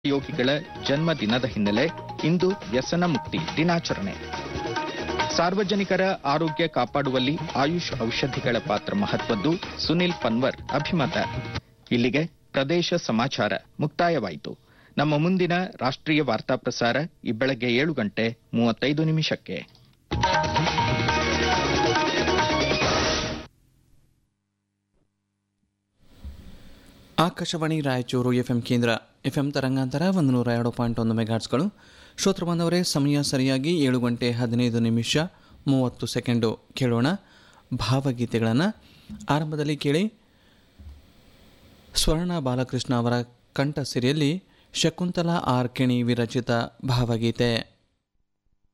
ಯೋಗಿಗಳ ಜನ್ಮ ದಿನದ ಹಿನ್ನೆಲೆ ಇಂದು ವ್ಯಸನ ಮುಕ್ತಿ ದಿನಾಚರಣೆ ಸಾರ್ವಜನಿಕರ ಆರೋಗ್ಯ ಕಾಪಾಡುವಲ್ಲಿ ಆಯುಷ್ ಔಷಧಿಗಳ ಪಾತ್ರ ಮಹತ್ವದ್ದು ಸುನಿಲ್ ಪನ್ವರ್ ಅಭಿಮತ ಇಲ್ಲಿಗೆ ಪ್ರದೇಶ ಸಮಾಚಾರ ಮುಕ್ತಾಯವಾಯಿತು ನಮ್ಮ ಮುಂದಿನ ರಾಷ್ಟ್ರೀಯ ವಾರ್ತಾ ಪ್ರಸಾರ ಈ ಬೆಳಗ್ಗೆ ಏಳು ಗಂಟೆ ಮೂವತ್ತೈದು ನಿಮಿಷಕ್ಕೆ ಆಕಾಶವಾಣಿ ರಾಯಚೂರು ಎಫ್ಎಂ ಕೇಂದ್ರ ಎಫ್ಎಂ ತರಂಗಾಂತರ ಒಂದು ನೂರ ಎರಡು ಪಾಯಿಂಟ್ ಒಂದು ಮೆಗಾಟ್ಸ್ಗಳು ಶ್ರೋತೃ ಬಾಂಧವರೇ ಸಮಯ ಸರಿಯಾಗಿ ಏಳು ಗಂಟೆ ಹದಿನೈದು ನಿಮಿಷ ಮೂವತ್ತು ಸೆಕೆಂಡು ಕೇಳೋಣ ಭಾವಗೀತೆಗಳನ್ನು ಆರಂಭದಲ್ಲಿ ಕೇಳಿ ಸ್ವರ್ಣ ಬಾಲಕೃಷ್ಣ ಅವರ ಕಂಠ ಸಿರಿಯಲ್ಲಿ ಶಕುಂತಲಾ ಆರ್ ಕೆಣಿ ವಿರಚಿತ ಭಾವಗೀತೆ